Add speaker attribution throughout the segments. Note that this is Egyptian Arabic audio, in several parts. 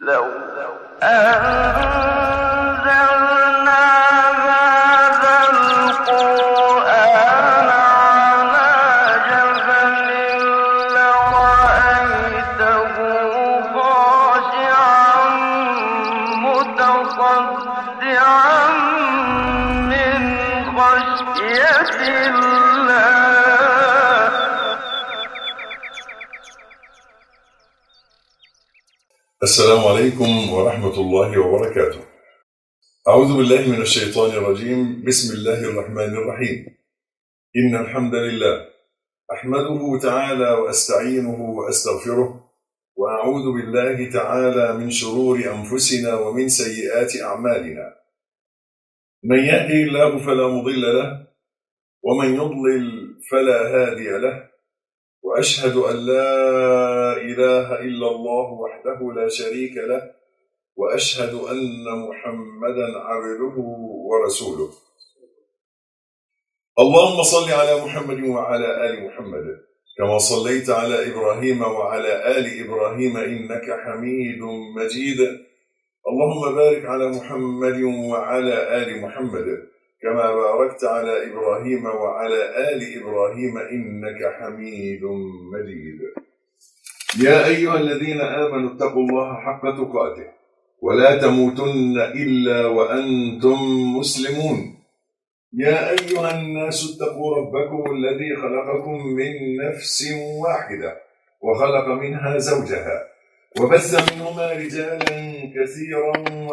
Speaker 1: لو أنزلنا هذا القرآن على جبل لرأيته خاشعا متصدعا من خشية الله
Speaker 2: السلام عليكم ورحمة الله وبركاته. أعوذ بالله من الشيطان الرجيم، بسم الله الرحمن الرحيم. إن الحمد لله أحمده تعالى وأستعينه وأستغفره وأعوذ بالله تعالى من شرور أنفسنا ومن سيئات أعمالنا. من يهده الله فلا مضل له ومن يضلل فلا هادي له واشهد ان لا اله الا الله وحده لا شريك له واشهد ان محمدا عبده ورسوله اللهم صل على محمد وعلى ال محمد كما صليت على ابراهيم وعلى ال ابراهيم انك حميد مجيد اللهم بارك على محمد وعلى ال محمد كما باركت على ابراهيم وعلى ال ابراهيم انك حميد مجيد. يا ايها الذين امنوا اتقوا الله حق تقاته ولا تموتن الا وانتم مسلمون. يا ايها الناس اتقوا ربكم الذي خلقكم من نفس واحده وخلق منها زوجها وبث منهما رجالا كثيرا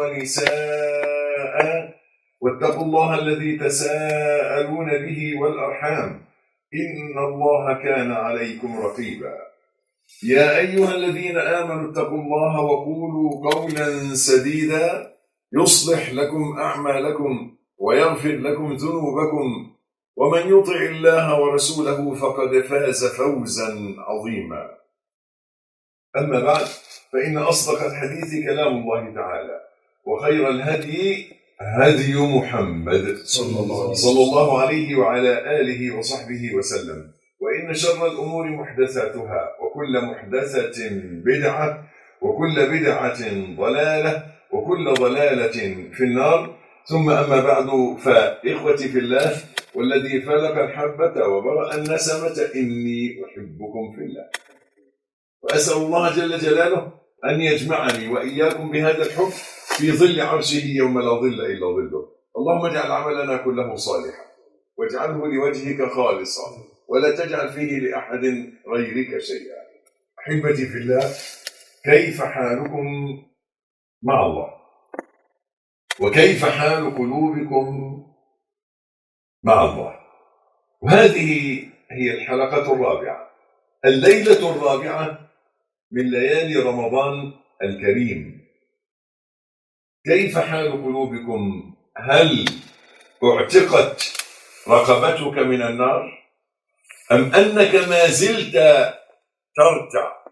Speaker 2: ونساء واتقوا الله الذي تساءلون به والارحام ان الله كان عليكم رقيبا يا ايها الذين امنوا اتقوا الله وقولوا قولا سديدا يصلح لكم اعمالكم ويغفر لكم ذنوبكم ومن يطع الله ورسوله فقد فاز فوزا عظيما اما بعد فان اصدق الحديث كلام الله تعالى وخير الهدي هدي محمد
Speaker 3: صلى الله عليه وسلم.
Speaker 2: صلى الله عليه وعلى آله وصحبه وسلم وإن شر الأمور محدثاتها وكل محدثة بدعة وكل بدعة ضلالة وكل ضلالة في النار ثم أما بعد فإخوتي في الله والذي فلق الحبة وبرأ النسمة إني أحبكم في الله وأسأل الله جل جلاله أن يجمعني وإياكم بهذا الحب في ظل عرشه يوم لا ظل إلا ظله اللهم اجعل عملنا كله صالحا واجعله لوجهك خالصا ولا تجعل فيه لأحد غيرك شيئا أحبتي في الله كيف حالكم مع الله وكيف حال قلوبكم مع الله وهذه هي الحلقة الرابعة الليلة الرابعة من ليالي رمضان الكريم كيف حال قلوبكم هل اعتقت رقبتك من النار ام انك ما زلت ترتع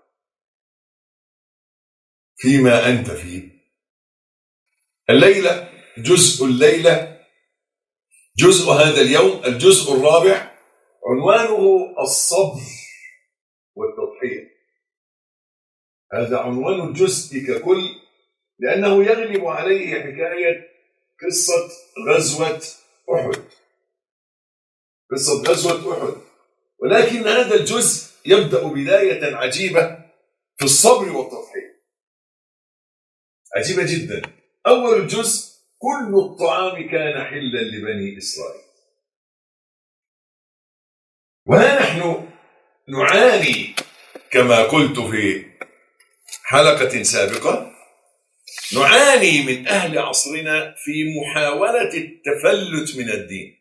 Speaker 2: فيما انت فيه الليله جزء الليله جزء هذا اليوم الجزء الرابع عنوانه الصبر والتضحيه هذا عنوان الجزء ككل لأنه يغلب عليه حكاية قصة غزوة أحد قصة غزوة أحد ولكن هذا الجزء يبدأ بداية عجيبة في الصبر والتضحية عجيبة جدا أول الجزء كل الطعام كان حلا لبني إسرائيل وها نحن نعاني كما قلت في حلقة سابقة نعاني من أهل عصرنا في محاولة التفلت من الدين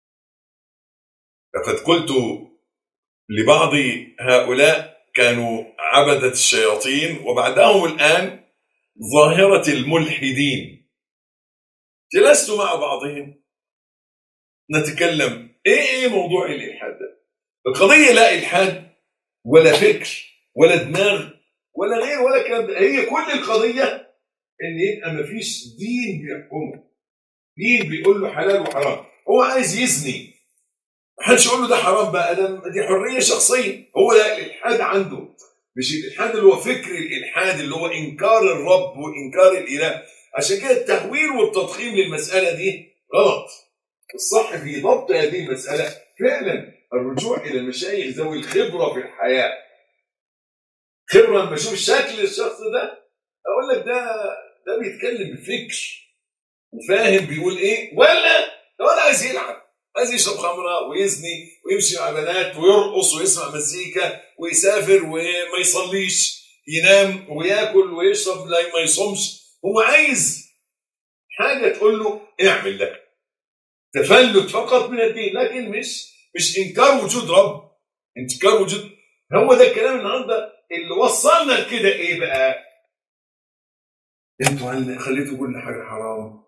Speaker 2: لقد قلت لبعض هؤلاء كانوا عبدة الشياطين وبعدهم الآن ظاهرة الملحدين جلست مع بعضهم نتكلم ايه ايه موضوع الالحاد ده القضيه لا الحاد ولا فكر ولا دماغ ولا غير ولا كلام ده. هي كل القضيه ان يبقى مفيش دين بيحكمه دين بيقول له حلال وحرام هو عايز يزني محدش يقول له ده حرام بقى ده دي حريه شخصيه هو ده الالحاد عنده مش الالحاد اللي هو فكر الالحاد اللي هو انكار الرب وانكار الاله عشان كده التهويل والتضخيم للمساله دي غلط الصح في ضبط هذه المساله فعلا الرجوع الى المشايخ ذوي الخبره في الحياه خبره لما اشوف شكل الشخص ده اقول لك ده ده بيتكلم بفكر وفاهم بيقول ايه ولا لو انا عايز يلعب عايز يشرب خمره ويزني ويمشي مع بنات ويرقص ويسمع مزيكا ويسافر وما يصليش ينام وياكل ويشرب لا ما يصومش هو عايز حاجه تقول له اعمل ده تفلت فقط من الدين لكن مش مش انكار وجود رب انكار وجود هو ده الكلام النهارده اللي وصلنا لكده ايه بقى؟ انتوا عن- خليتوا كل حاجه حرام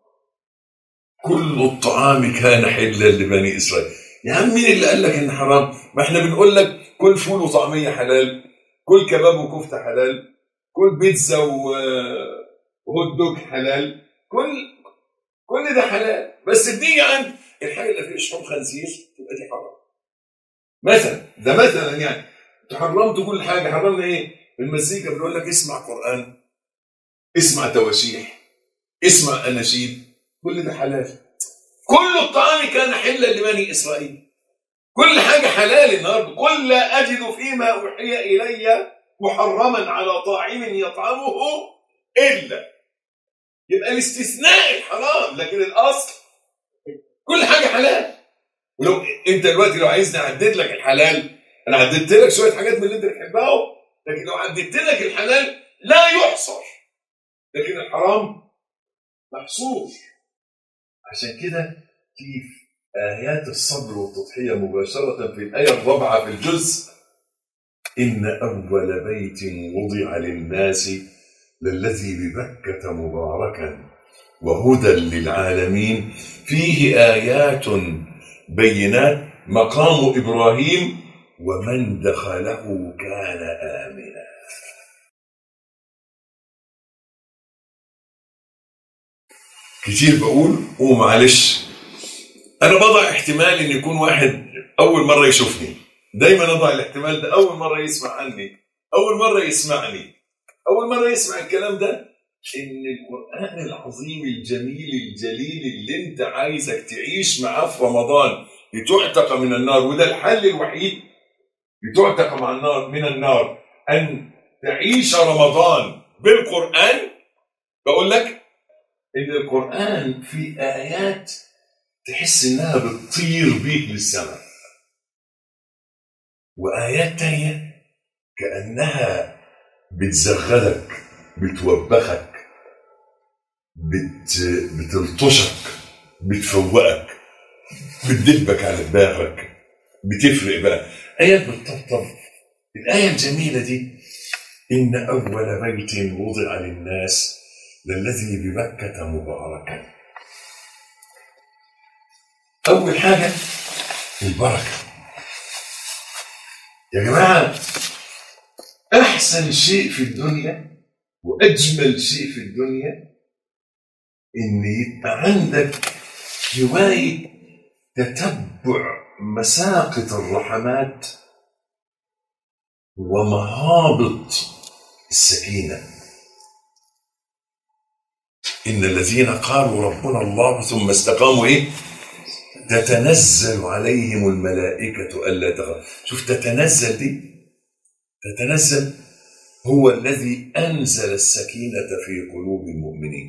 Speaker 2: كل الطعام كان حلا لبني اسرائيل يا عم مين اللي قال لك ان حرام؟ ما احنا بنقول لك كل فول وطعميه حلال كل كباب وكفته حلال كل بيتزا و- وهوت دوج حلال كل كل ده حلال بس بنيجي عند الحاجه اللي فيها شحوم خنزير تبقى دي حرام مثلا ده مثلا يعني انتوا حرمتوا كل حاجه حرمنا ايه؟ المزيكا بنقول لك اسمع قران اسمع تواشيح اسمع اناشيد كل ده حلال كل الطعام كان حلا لبني اسرائيل كل حاجه حلال النهارده قل لا اجد فيما اوحي الي محرما على طاعم يطعمه الا يبقى الاستثناء الحرام لكن الاصل كل حاجه حلال ولو انت دلوقتي لو عايزني اعدد لك الحلال انا عددت لك شويه حاجات من اللي انت بتحبها اهو لكن لو عددت لك الحلال لا يحصر لكن الحرام محصور عشان كده في آيات الصبر والتضحية مباشرة في الآية الرابعة في الجزء إن أول بيت وضع للناس للذي ببكة مباركا وهدى للعالمين فيه آيات بينات مقام إبراهيم ومن دخله كان آمنا كتير بقول ومعلش انا بضع احتمال ان يكون واحد اول مره يشوفني دايما اضع الاحتمال ده اول مره يسمع عني اول مره يسمعني اول مره يسمع الكلام ده ان القران العظيم الجميل الجليل اللي انت عايزك تعيش معاه في رمضان لتعتق من النار وده الحل الوحيد لتعتق مع النار من النار ان تعيش رمضان بالقران بقول لك ان القران في ايات تحس انها بتطير بيك للسماء وايات تانية كانها بتزغلك بتوبخك بت... بتلطشك بتفوقك بتدبك على دماغك بتفرق بقى ايات بتطبطب الايه الجميله دي ان اول بيت وضع للناس للذي بمكه مباركا أول حاجة البركة يا جماعة أحسن شيء في الدنيا وأجمل شيء في الدنيا إن يبقى عندك هواية تتبع مساقط الرحمات ومهابط السكينة إن الذين قالوا ربنا الله ثم استقاموا إيه؟ تتنزل عليهم الملائكة ألا تخاف شوف تتنزل دي تتنزل هو الذي أنزل السكينة في قلوب المؤمنين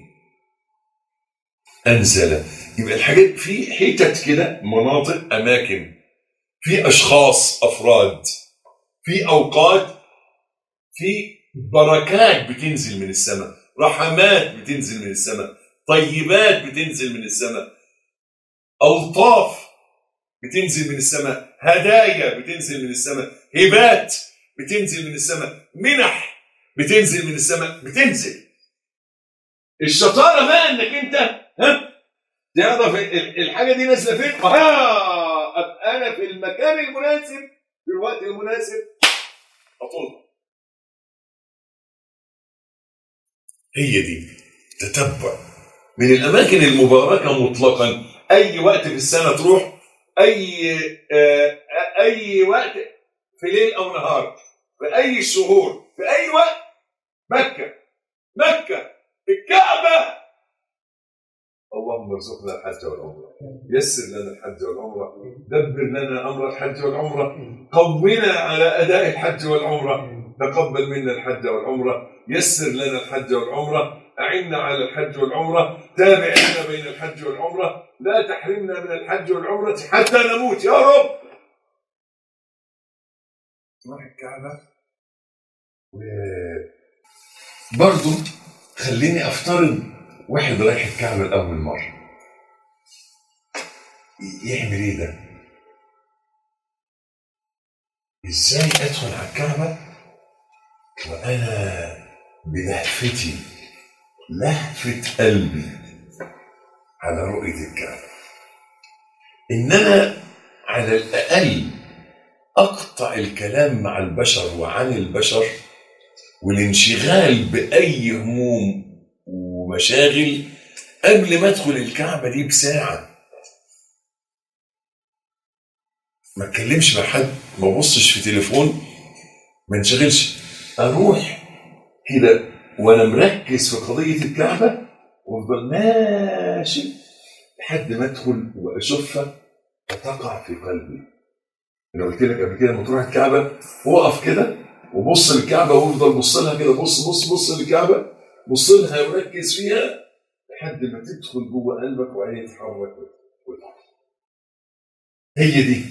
Speaker 2: أنزل يبقى الحاجات في حتت كده مناطق أماكن في أشخاص أفراد في أوقات في بركات بتنزل من السماء رحمات بتنزل من السماء طيبات بتنزل من السماء ألطاف بتنزل من السماء هدايا بتنزل من السماء هبات بتنزل من السماء منح بتنزل من السماء بتنزل الشطارة بقى انك انت ها تعرف ال- الحاجة دي نازلة فين اه ابقى انا في المكان المناسب في الوقت المناسب اطولها هي دي تتبع من الاماكن المباركه مطلقا اي وقت في السنه تروح اي آه، اي وقت في ليل او نهار في اي الشهور في اي وقت مكه مكه الكعبه اللهم ارزقنا الحج والعمره يسر لنا الحج والعمره دبر لنا امر الحج والعمره قونا على اداء الحج والعمره تقبل منا الحج والعمره يسر لنا الحج والعمره اعنا على الحج والعمره تابع لنا بين الحج والعمره لا تحرمنا من الحج والعمره حتى نموت يا رب نروح الكعبه برضه خليني افترض واحد رايح الكعبه لاول مره يعمل ايه ده؟ ازاي ادخل على الكعبه وانا بلهفتي لهفه قلبي على رؤيه الكعبه ان انا على الاقل اقطع الكلام مع البشر وعن البشر والانشغال باي هموم ومشاغل قبل ما ادخل الكعبه دي بساعه ما اتكلمش مع حد ما ابصش في تليفون ما انشغلش اروح كده وانا مركز في قضيه الكعبه وافضل ماشي لحد ما ادخل واشوفها فتقع في قلبي انا قلت لك قبل كده لما تروح الكعبه وقف كده وبص للكعبه وافضل بص لها كده بص بص بص للكعبه بص لها وركز فيها لحد ما تدخل جوه قلبك وعيني تتحرك وتتحرك هي دي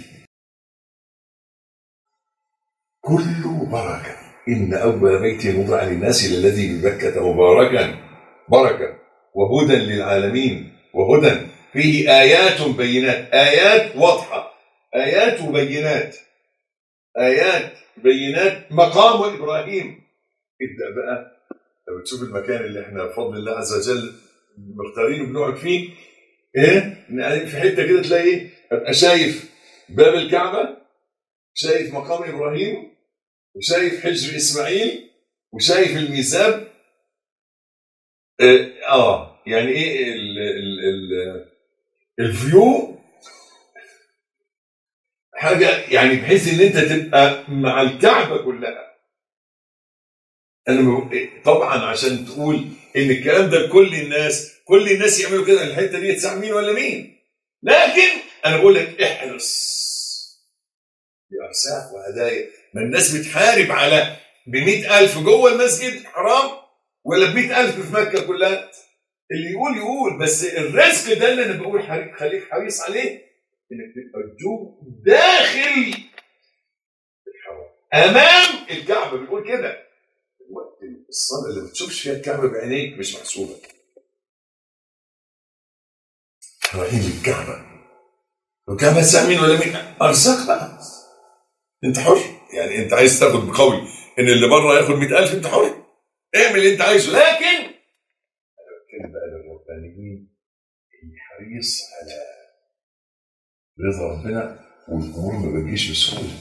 Speaker 2: كله بركه ان اول بيت وضع للناس للذي ببكه مباركا بركه وهدى للعالمين وهدى فيه ايات بينات ايات واضحه ايات وبينات ايات بينات مقام ابراهيم ابدا بقى لما تشوف المكان اللي احنا بفضل الله عز وجل مختارينه بنقعد فيه ايه إن في حته كده تلاقي ايه ابقى شايف باب الكعبه شايف مقام ابراهيم وشايف حجر اسماعيل وشايف الميزاب اه, آه يعني ايه ال ال ال الفيو حاجه يعني بحيث ان انت تبقى مع الكعبه كلها انا م- طبعا عشان تقول ان الكلام ده لكل الناس كل الناس يعملوا كده الحته دي تساع مين ولا مين لكن انا بقول لك احرص بارزاق وهدايا ما الناس بتحارب على ب ألف جوه المسجد الحرام ولا ب ألف في مكه كلها اللي يقول يقول بس الرزق ده اللي انا بقول حريق- خليك حريص عليه انك تبقى جو داخل الحرام امام الكعبه بيقول كده وقت الصلاه اللي ما بتشوفش فيها الكعبه بعينيك مش محسوبه رايحين للكعبه الكعبه تسع مين ولا مين ارزاق بقى انت حر يعني انت عايز تاخد بقول ان اللي بره ياخد 100000 انت حر اعمل اللي انت عايزه لكن انا بتكلم بقى للربانيين اللي حريص على رضا ربنا والامور ما بتجيش بسهوله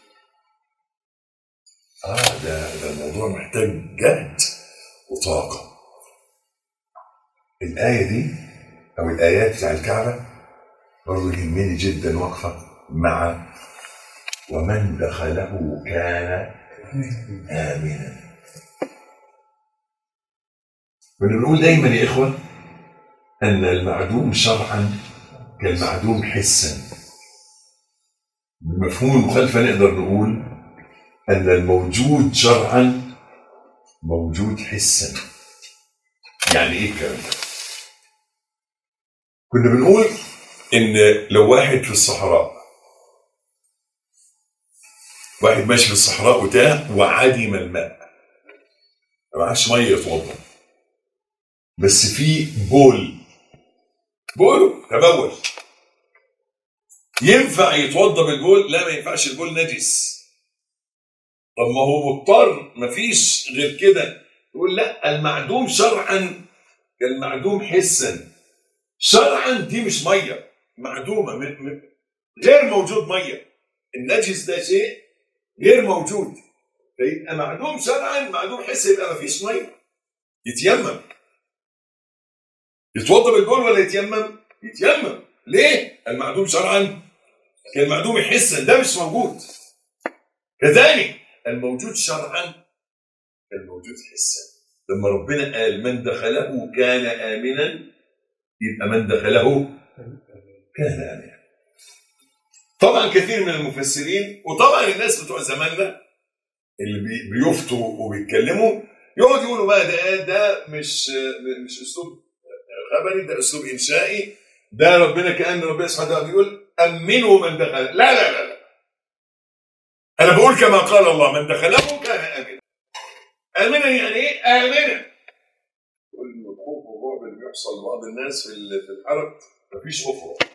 Speaker 2: اه ده ده الموضوع محتاج جهد وطاقه الايه دي او الايات بتاع الكعبه برضه يهمني جدا واقفه مع ومن دخله كان امنا بنقول دايما يا اخوه ان المعدوم شرعا كالمعدوم حسا بمفهوم المخالفه نقدر نقول ان الموجود شرعا موجود حسا يعني ايه الكلام ده كنا بنقول ان لو واحد في الصحراء واحد ماشي في الصحراء وتاه وعدم الماء ما معاش ميه يتوضا بس في بول بول تبول ينفع يتوضا بالبول لا ما ينفعش البول نجس طب ما هو مضطر مفيش غير كده يقول لا المعدوم شرعا كالمعدوم حسا شرعا دي مش ميه معدومه م- م- غير موجود ميه النجس ده شيء غير موجود فيبقى معدوم شرعا معدوم حسا يبقى مفيش ميه يتيمم يتوضا بالبول ولا يتيمم؟ يتيمم ليه؟ المعدوم شرعا كالمعدوم حسا ده مش موجود كذلك الموجود شرعا كان موجود حسا لما ربنا قال من دخله كان آمنا يبقى من دخله كان آمنا طبعا كثير من المفسرين وطبعا الناس بتوع زماننا اللي بي- بيفتوا وبيتكلموا يقعد يقولوا بقى ده ده مش مش اسلوب خبري ده اسلوب انشائي ده ربنا كان ربنا سبحانه وتعالى بيقول امنوا من دخل لا لا لا لا انا بقول كما قال الله من دخله كان امنا امنا يعني ايه امنا يقول إن الخوف والرعب اللي بيحصل لبعض الناس في ال- في الحرب مفيش خوف ورعب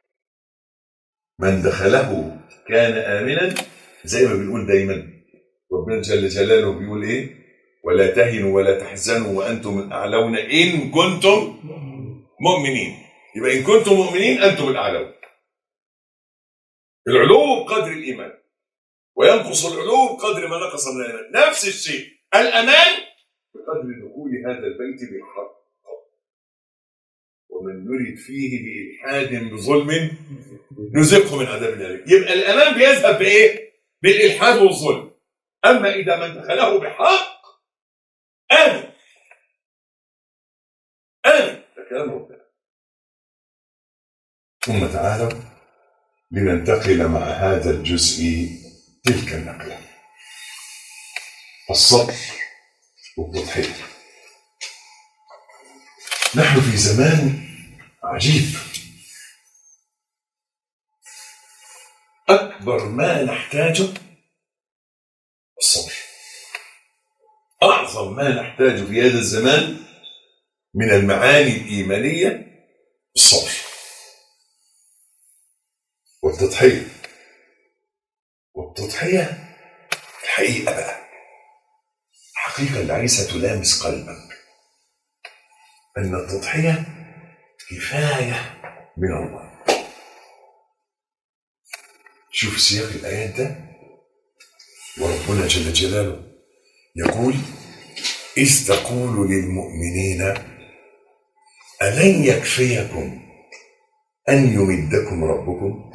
Speaker 2: من دخله كان امنا زي ما بنقول دايما ربنا جل جلاله بيقول ايه ولا تهنوا ولا تحزنوا وانتم الاعلون ان كنتم مؤمنين يبقى ان كنتم مؤمنين انتم الاعلون العلو بقدر الايمان وينقص العلو بقدر ما نقص من الايمان نفس الشيء الامان بقدر دخول هذا البيت بالحق ومن يرد فيه بإلحاد بظلم نزقه من عذاب الأليم يبقى الأمان بيذهب بإيه؟ بالإلحاد والظلم أما إذا من دخله بحق آمن آمن ده كلام ربنا ثم تعالوا لننتقل مع هذا الجزء تلك النقلة الصبر والتضحية نحن في زمان عجيب أكبر ما نحتاجه الصبر أعظم ما نحتاجه في هذا الزمان من المعاني الإيمانية الصبر والتضحية والتضحية الحقيقة بقى الحقيقة اللي عايزة تلامس قلبك أن التضحية كفاية من الله شوف سياق الآيات ده وربنا جل جلاله يقول إذ تقول للمؤمنين ألن يكفيكم أن يمدكم ربكم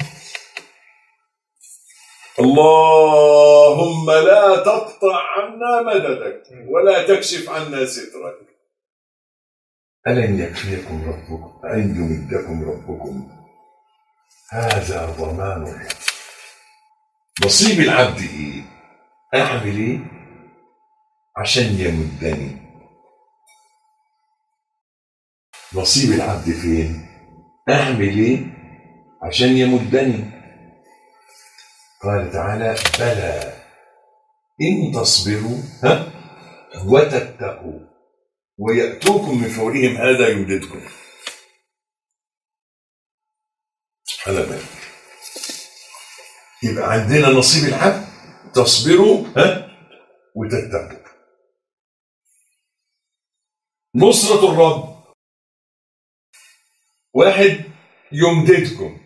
Speaker 2: اللهم لا تقطع عنا مددك ولا تكشف عنا سترك ألن يكفيكم ربكم أن يمدكم ربكم هذا ضمان الله نصيب العبد إيه؟ أعمل إيه؟ عشان يمدني نصيب العبد فين؟ أعمل إيه؟ عشان يمدني قال تعالى بلى إن تصبروا ها وتتقوا ويأتوكم من فورهم هذا يمددكم سبحان الله يبقى عندنا نصيب العبد تصبروا ها وتتقوا نصرة الرب واحد يمددكم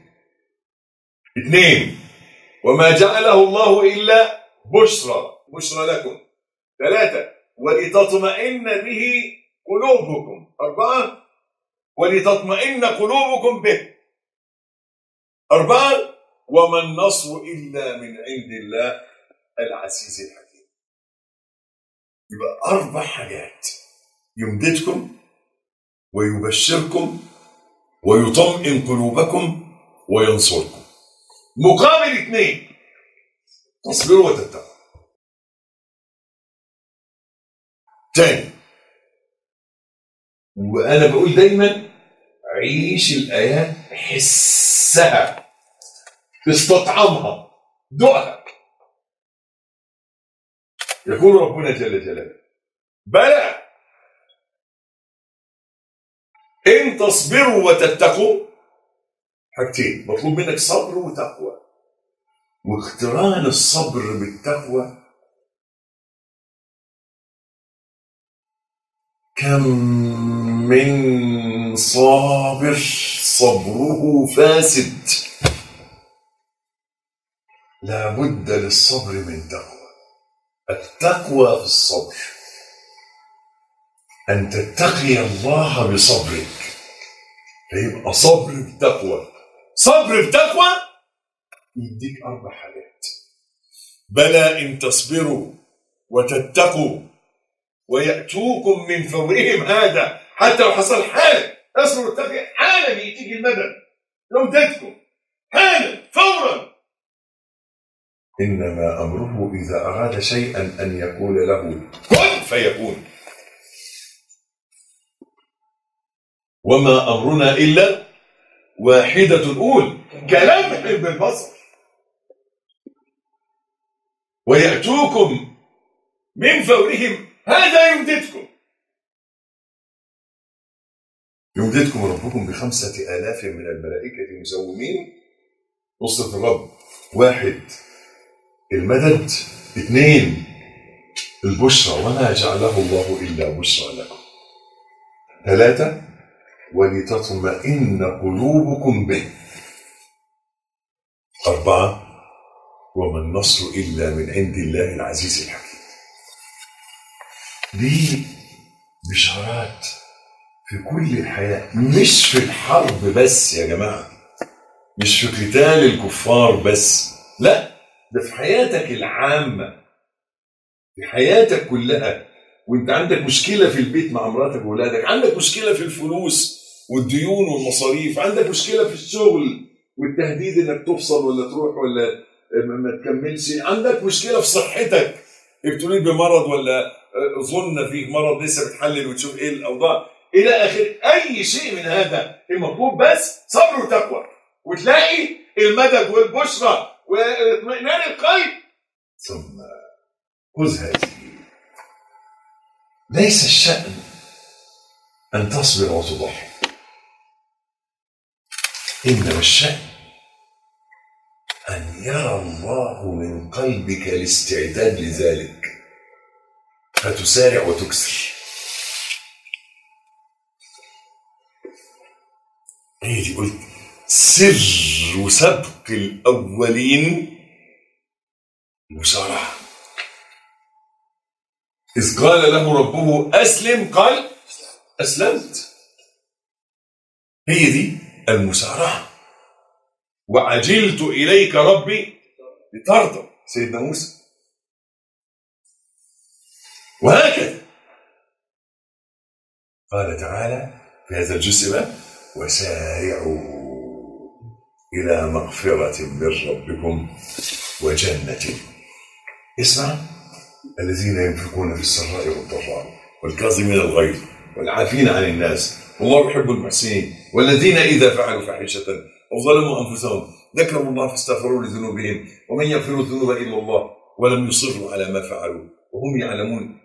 Speaker 2: اثنين وما جعله الله إلا بشرى بشرى لكم ثلاثة ولتطمئن به قلوبكم أربعة ولتطمئن قلوبكم به أربعة وما النصر إلا من عند الله العزيز الحكيم يبقى أربع حاجات يمددكم ويبشركم ويطمئن قلوبكم وينصركم مقابل اثنين تصبروا وتتقوا تاني وانا بقول دايما عيش الايات حسها استطعمها دقها يقول ربنا جل جلاله بلى ان تصبروا وتتقوا حاجتين مطلوب منك صبر وتقوى واقتران الصبر بالتقوى كم من صابر صبره فاسد لا بد للصبر من تقوى التقوى في الصبر أن تتقي الله بصبرك فيبقى صبر بتقوى صبر بتقوى يديك أربع حاجات بلى إن تصبروا وتتقوا ويأتوكم من فورهم هذا حتى لو حصل حالا اصبر واتقي حالا يأتيك المدد يمددكم حالا فورا إنما أمره إذا أراد شيئا أن يقول له كن فيكون وما أمرنا إلا واحدة قول كلمح بالبصر ويأتوكم من فورهم هذا يمددكم يمددكم ربكم بخمسة آلاف من الملائكة مسومين نصرة الرب واحد المدد اثنين البشرى وما جعله الله إلا بشرى لكم ثلاثة ولتطمئن قلوبكم به أربعة وما النصر إلا من عند الله العزيز الحكيم دي بشارات في كل الحياة مش في الحرب بس يا جماعة مش في قتال الكفار بس لا ده في حياتك العامة في حياتك كلها وانت عندك مشكلة في البيت مع مراتك وولادك عندك مشكلة في الفلوس والديون والمصاريف عندك مشكلة في الشغل والتهديد انك تفصل ولا تروح ولا ما ما تكملش عندك مشكلة في صحتك ابتليت بمرض ولا ظن فيك مرض لسه بتحلل وتشوف ايه الاوضاع الى اخر اي شيء من هذا المطلوب بس صبر وتقوى وتلاقي المدد والبشرى واطمئنان القلب ثم خذ هذه ليس الشأن أن تصبر وتضحي إنما الشأن أن يرى الله من قلبك الاستعداد لذلك فتسارع وتكسر هي دي قلت سر سبق الأولين المسارعة إذ قال له ربه أسلم قال أسلمت هي دي المسارعة وعجلت إليك ربي لترضى سيدنا موسى وهكذا قال تعالى في هذا الجزء بقى وسارعوا إلى مغفرة من ربكم وجنة اسمع الذين ينفقون في السراء والضراء والكاظمين الغيظ والعافين عن الناس والله يحب المحسنين والذين إذا فعلوا فاحشة أو ظلموا أنفسهم ذكروا الله فاستغفروا لذنوبهم ومن يغفر الذنوب إلا الله ولم يصروا على ما فعلوا وهم يعلمون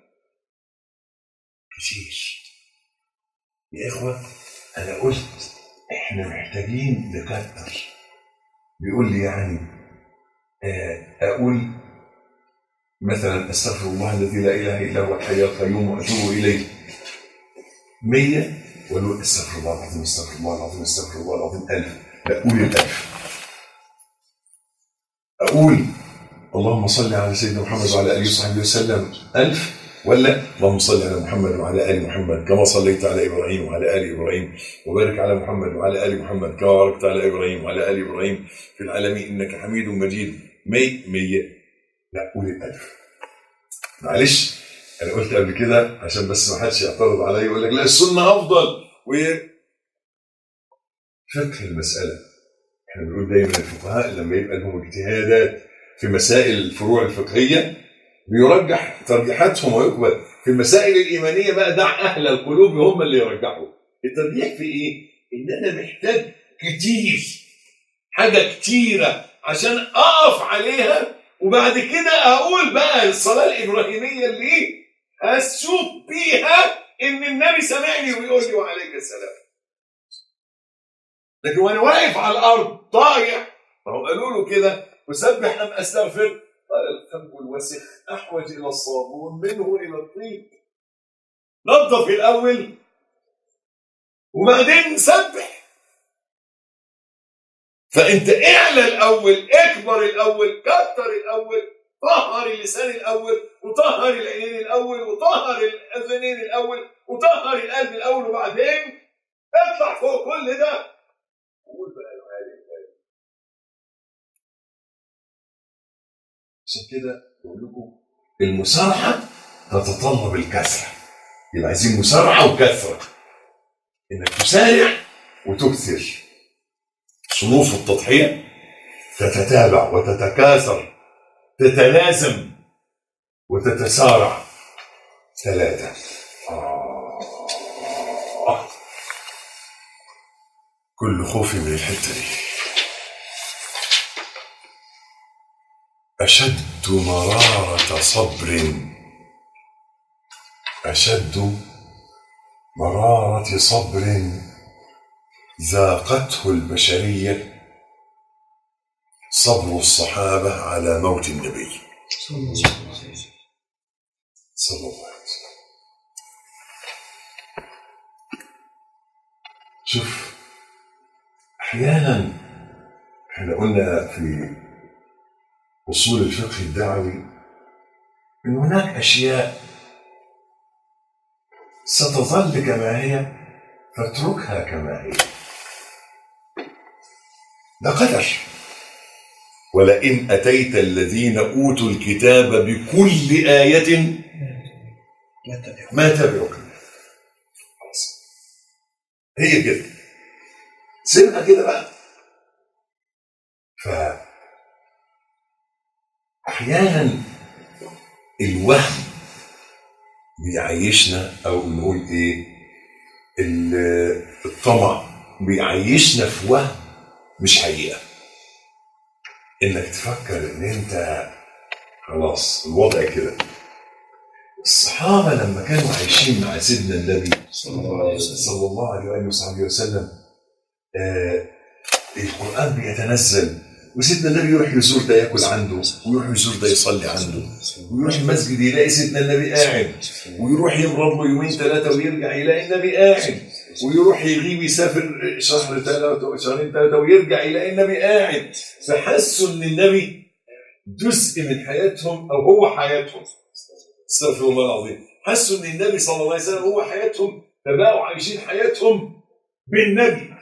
Speaker 2: كثير يا إخوة أنا قلت إحنا محتاجين نكتر بيقول لي يعني آه، أقول مثلا استغفر الله الذي لا اله الا هو الحي القيوم واتوب اليه 100 ولو استغفر الله العظيم استغفر الله العظيم استغفر الله العظيم 1000 لا قول الألف أقول اللهم صل على سيدنا محمد وعلى آله وصحبه وسلم ألف ولا اللهم صل على محمد وعلى آل محمد كما صليت على إبراهيم وعلى آل إبراهيم وبارك على محمد وعلى آل محمد كما باركت على إبراهيم وعلى آل إبراهيم في العالمين إنك حميد مجيد مي مية لا قول الألف معلش أنا قلت قبل كده عشان بس ما حدش يعترض عليا يقول لك لا السنة أفضل و فقه المسألة احنا بنقول دايما الفقهاء لما يبقى لهم اجتهادات في مسائل الفروع الفقهية بيرجح ترجيحاتهم ويقبل في المسائل الإيمانية بقى دع أهل القلوب هم اللي يرجحوا الترجيح في إيه؟ إن أنا محتاج كتير حاجة كتيرة عشان أقف عليها وبعد كده أقول بقى الصلاة الإبراهيمية اللي أشوف بيها إن النبي سمعني ويقول لي وعليك السلام لكن وانا واقف على الارض طايح فهم قالوا له كده وسبح ام استغفر قال القلب الوسخ احوج الى الصابون منه الى الطين نظف الاول وبعدين سبح فانت اعلى الاول اكبر الاول كتر الاول طهر اللسان الاول وطهر العينين الاول وطهر الاذنين الاول وطهر القلب الاول وبعدين اطلع فوق كل ده قول بقى العالم عشان كده بقول لكم المسارعة تتطلب الكثرة يبقى عايزين مسارعة وكثرة انك تسارع وتكثر صنوف التضحية تتتابع وتتكاثر تتلازم وتتسارع ثلاثة آه. كل خوفي من الحتة دي أشد مرارة صبر أشد مرارة صبر ذاقته البشرية صبر الصحابة على موت النبي صلى الله عليه وسلم شوف أحيانا احنا قلنا في أصول الفقه الدعوي أن هناك أشياء ستظل كما هي فاتركها كما هي ده قدر ولئن أتيت الذين أوتوا الكتاب بكل آية ما تبعك خلاص هي كده سيبها كده بقى ف احيانا الوهم بيعيشنا او نقول ايه ال- الطمع بيعيشنا في وهم مش حقيقه انك تفكر ان انت خلاص الوضع كده الصحابه لما كانوا عايشين مع سيدنا النبي
Speaker 3: صلى الله عليه وسلم
Speaker 2: صلى الله عليه وآله وصحبه وسلم آه القرآن بيتنزل وسيدنا النبي يروح يزور ده ياكل عنده ويروح يزور ده يصلي عنده ويروح المسجد يلاقي سيدنا النبي قاعد ويروح يمرض له يومين ثلاثة ويرجع يلاقي النبي قاعد ويروح يغيب يسافر شهر ثلاثة شهرين ثلاثة ويرجع يلاقي النبي قاعد فحسوا ان النبي جزء من حياتهم او هو حياتهم استغفر الله العظيم حسوا ان النبي صلى الله عليه وسلم هو حياتهم فبقوا عايشين حياتهم بالنبي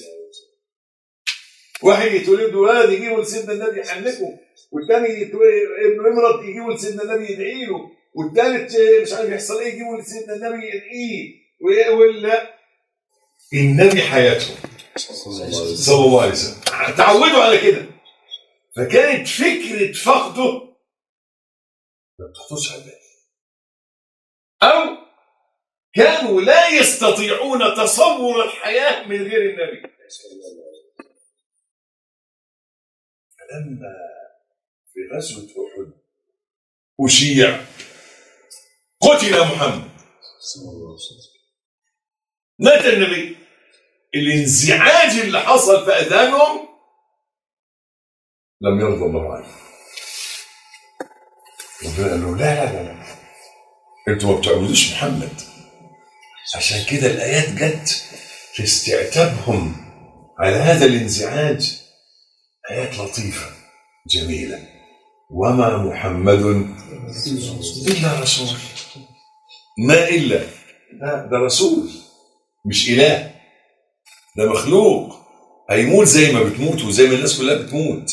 Speaker 2: واحد يتولد ولد يجيبوا لسيدنا النبي يحنكه والتاني يتولد ابنه يمرض يجيبوا لسيدنا النبي يدعي له والتالت مش عارف يحصل ايه يجيبوا لسيدنا النبي يدعيه وي- ولا النبي حياتهم صلى الله عليه وسلم تعودوا على كده فكانت فكرة فقده ما بتخطرش على البال أو كانوا لا يستطيعون تصور الحياة من غير النبي فلما في غزوة أحد أشيع قتل محمد مات النبي الانزعاج اللي حصل في أذانهم لم يرضى الله عنه ربنا قال له لا لا لا لا انتوا ما بتعبدوش محمد عشان كده الآيات جت في استعتابهم على هذا الانزعاج آيات لطيفة جميلة وما محمد إلا رسول ما إلا ده, ده رسول مش إله ده مخلوق هيموت زي ما بتموت وزي ما الناس كلها بتموت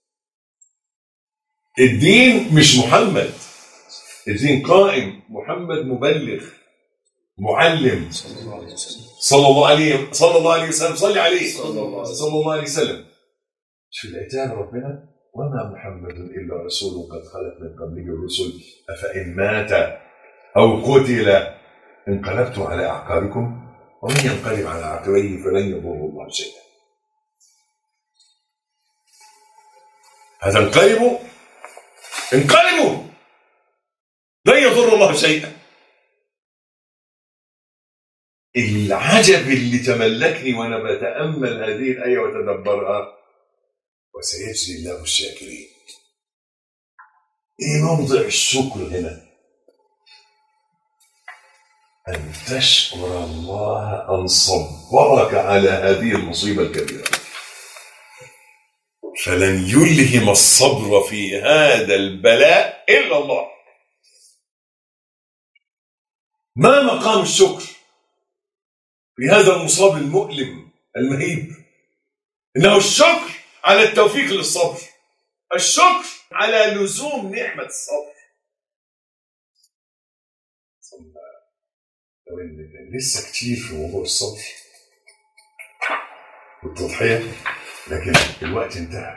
Speaker 2: الدين مش محمد الدين قائم محمد مبلغ معلم
Speaker 3: صلى الله عليه وسلم
Speaker 2: صلى الله عليه صلى الله عليه وسلم صلي عليه
Speaker 3: صلى الله عليه وسلم.
Speaker 2: صلى الله عليه وسلم شوف العتاب ربنا وما محمد الا رسول قد خلت من قبله الرسل افان مات او قتل انقلبتم على اعقابكم ومن ينقلب على عقبيه فلن يضر الله شيئا هذا انقلبوا انقلبوا لن يضر الله شيئا العجب اللي تملكني وانا بتامل هذه الايه وتدبرها وسيجزي الله الشاكرين ايه موضع الشكر هنا ان تشكر الله ان صبرك على هذه المصيبه الكبيره فلن يلهم الصبر في هذا البلاء الا الله ما مقام الشكر في هذا المصاب المؤلم المهيب انه الشكر على التوفيق للصبر الشكر على لزوم نعمه الصبر أو إن لسه كتير في موضوع الصبر والتضحية لكن الوقت انتهى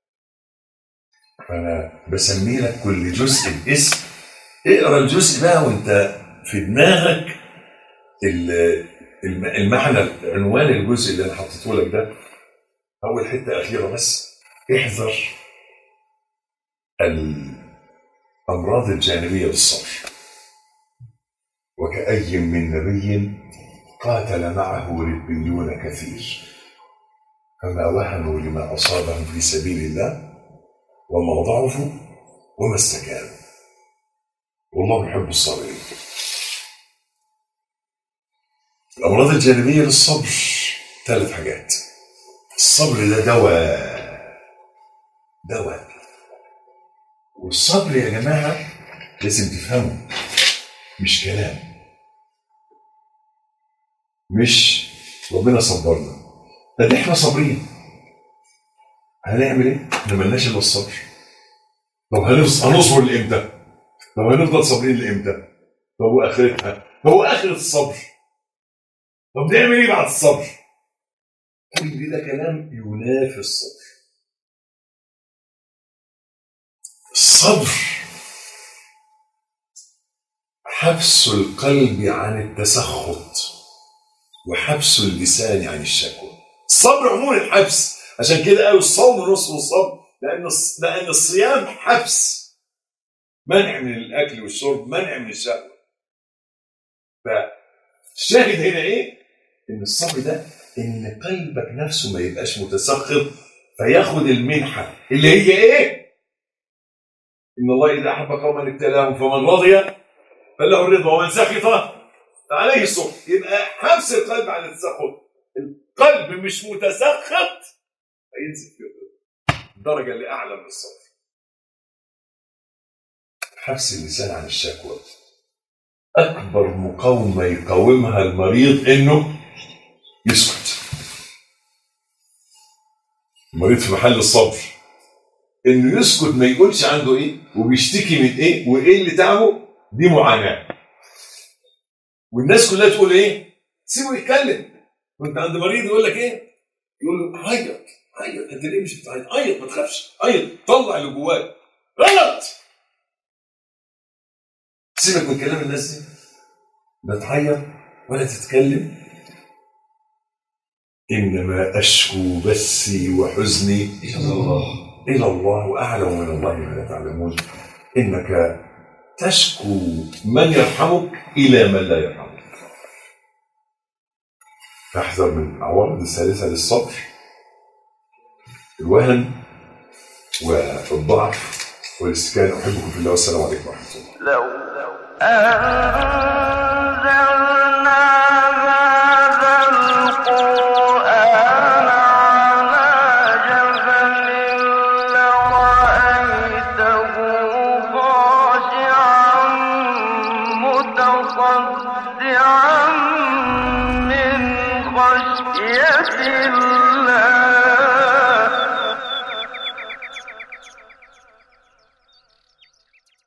Speaker 2: فأنا بسمي لك كل جزء باسم اقرا الجزء بقى وانت في دماغك ال- الم- المعنى عنوان الجزء اللي انا حطيته لك ده اول حته اخيره بس احذر الامراض الجانبيه للصبر وكأي من نبي قاتل معه ربيون كثير فما وهنوا لما اصابهم في سبيل الله وما ضعفوا وما استكانوا والله يحب الصابرين الأمراض الجانبية للصبر ثلاث حاجات الصبر ده دواء دواء والصبر يا جماعة لازم تفهموا مش كلام مش ربنا صبرنا ده احنا صابرين هنعمل ايه؟ احنا ملناش الا الصبر طب هنص- هنصبر لامتى؟ طب هنفضل صابرين لامتى؟ طب واخرتها؟ طب واخرة الصبر؟ طب نعمل ايه بعد الصبر؟ كل ده كلام ينافي الصبر. الصبر حبس القلب عن التسخط وحبس اللسان عن الشكوى. الصبر عموما الحبس عشان كده قالوا الصوم نصف الصبر لان الص- لان الصيام حبس منع من الاكل والشرب منع من الشهوه فالشاهد هنا ايه ان الصبر ده ان قلبك نفسه ما يبقاش متسخط فياخد المنحه اللي هي ايه ان الله اذا احب قوما ابتلاهم فمن رضي فله الرضا ومن سخط فعليه الصبر يبقى حبس القلب عن التسخط القلب مش متسخط هينزل في الدرجه اللي اعلى من الصبر حبس اللسان عن الشكوى أكبر مقاومة يقاومها المريض إنه يسكت المريض في محل الصبر إنه يسكت ما يقولش عنده إيه وبيشتكي من إيه وإيه اللي تعبه دي معاناة والناس كلها تقول إيه سيبه يتكلم وأنت عند مريض يقول لك إيه يقول له عيط عيط أنت ليه مش بتعيط عيط ما تخافش عيط طلع اللي جواك غلط سيبك من كلام الناس دي لا تعيط ولا تتكلم انما اشكو بثي وحزني
Speaker 3: إلى الله
Speaker 2: الى الله واعلم من الله ما لا تعلمون انك تشكو من يرحمك الى من لا يرحمك فاحذر من العوارض الثالثه للصبر الوهن والضعف والاستكانه احبكم في الله والسلام عليكم ورحمه الله
Speaker 1: لو أنزلنا هذا القرآن على جبل لرأيته خاشعا متصدعا من خشية الله